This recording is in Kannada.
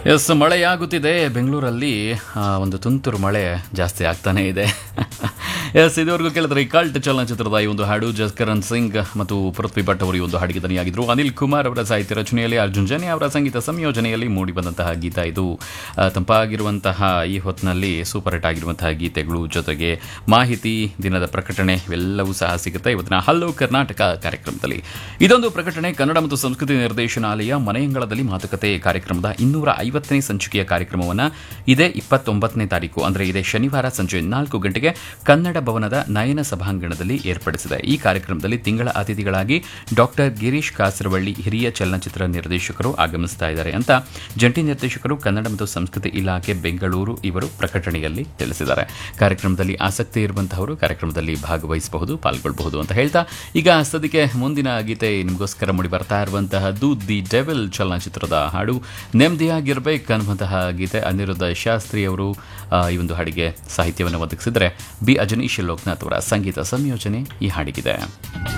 ಎಸ್ ಮಳೆಯಾಗುತ್ತಿದೆ ಬೆಂಗಳೂರಲ್ಲಿ ಆ, ಒಂದು ತುಂತುರು ಮಳೆ ಜಾಸ್ತಿ ಆಗ್ತಾನೇ ಇದೆ ಎಸ್ ಇದುವರೆಗೂ ಕೇಳಿದ್ರೆ ಈ ಕಲ್ಟ್ ಚಲನಚಿತ್ರದ ಈ ಒಂದು ಹಾಡು ಜಸ್ಕರಣ್ ಸಿಂಗ್ ಮತ್ತು ಪೃಥ್ವಿ ಭಟ್ ಅವರು ಈ ಒಂದು ಹಾಡಿಗೆ ದನಿಯಾಗಿದ್ರು ಅನಿಲ್ ಕುಮಾರ್ ಅವರ ಸಾಹಿತ್ಯ ರಚನೆಯಲ್ಲಿ ಅರ್ಜುನ್ ಜನಿ ಅವರ ಸಂಗೀತ ಸಂಯೋಜನೆಯಲ್ಲಿ ಮೂಡಿಬಂದಂತಹ ಗೀತ ಇದು ಆ, ತಂಪಾಗಿರುವಂತಹ ಈ ಹೊತ್ತಿನಲ್ಲಿ ಸೂಪರ್ ಹಿಟ್ ಆಗಿರುವಂತಹ ಗೀತೆಗಳು ಜೊತೆಗೆ ಮಾಹಿತಿ ದಿನದ ಪ್ರಕಟಣೆ ಇವೆಲ್ಲವೂ ಸಹ ಸಿಗುತ್ತೆ ಇವತ್ತಿನ ಹಲೋ ಕರ್ನಾಟಕ ಕಾರ್ಯಕ್ರಮದಲ್ಲಿ ಇದೊಂದು ಪ್ರಕಟಣೆ ಕನ್ನಡ ಮತ್ತು ಸಂಸ್ಕೃತಿ ನಿರ್ದೇಶನಾಲಯ ಮನೆಯಂಗಳದಲ್ಲಿ ಮಾತುಕತೆ ಕಾರ್ಯಕ್ರಮದ ಇನ್ನೂರ ಐವತ್ತನೇ ಸಂಚಿಕೆಯ ಕಾರ್ಯಕ್ರಮವನ್ನು ಇದೇ ಇಪ್ಪತ್ತೊಂಬತ್ತನೇ ತಾರೀಕು ಅಂದರೆ ಇದೇ ಶನಿವಾರ ಸಂಜೆ ನಾಲ್ಕು ಗಂಟೆಗೆ ಕನ್ನಡ ಭವನದ ನಯನ ಸಭಾಂಗಣದಲ್ಲಿ ಏರ್ಪಡಿಸಿದೆ ಈ ಕಾರ್ಯಕ್ರಮದಲ್ಲಿ ತಿಂಗಳ ಅತಿಥಿಗಳಾಗಿ ಡಾಕ್ಟರ್ ಗಿರೀಶ್ ಕಾಸರವಳ್ಳಿ ಹಿರಿಯ ಚಲನಚಿತ್ರ ನಿರ್ದೇಶಕರು ಆಗಮಿಸ್ತಾ ಇದ್ದಾರೆ ಅಂತ ಜಂಟಿ ನಿರ್ದೇಶಕರು ಕನ್ನಡ ಮತ್ತು ಸಂಸ್ಕೃತಿ ಇಲಾಖೆ ಬೆಂಗಳೂರು ಇವರು ಪ್ರಕಟಣೆಯಲ್ಲಿ ತಿಳಿಸಿದ್ದಾರೆ ಕಾರ್ಯಕ್ರಮದಲ್ಲಿ ಆಸಕ್ತಿ ಇರುವಂತಹವರು ಕಾರ್ಯಕ್ರಮದಲ್ಲಿ ಭಾಗವಹಿಸಬಹುದು ಪಾಲ್ಗೊಳ್ಳಬಹುದು ಅಂತ ಹೇಳ್ತಾ ಈಗ ಸದ್ಯಕ್ಕೆ ಮುಂದಿನ ಗೀತೆ ನಿಮಗೋಸ್ಕರ ಮೂಡಿ ಬರ್ತಾ ಇರುವಂತಹದ್ದು ದಿ ಡೆವಿಲ್ ಚಲನಚಿತ್ರದ ಹಾಡು ನೆಮ್ಮದಿಯಾಗಿರ್ಬೇಕು ಅನ್ನುವಂತಹ ಗೀತೆ ಅನಿರುದ್ಧ ಶಾಸ್ತ್ರಿ ಅವರು ಆ, ಈ ಒಂದು ಹಾಡಿಗೆ ಸಾಹಿತ್ಯವನ್ನು ಒದಗಿಸಿದರೆ ಬಿ ಅಜನೀಶ್ ಲೋಕನಾಥ್ ಅವರ ಸಂಗೀತ ಸಂಯೋಜನೆ ಈ ಹಾಡಿಗಿದೆ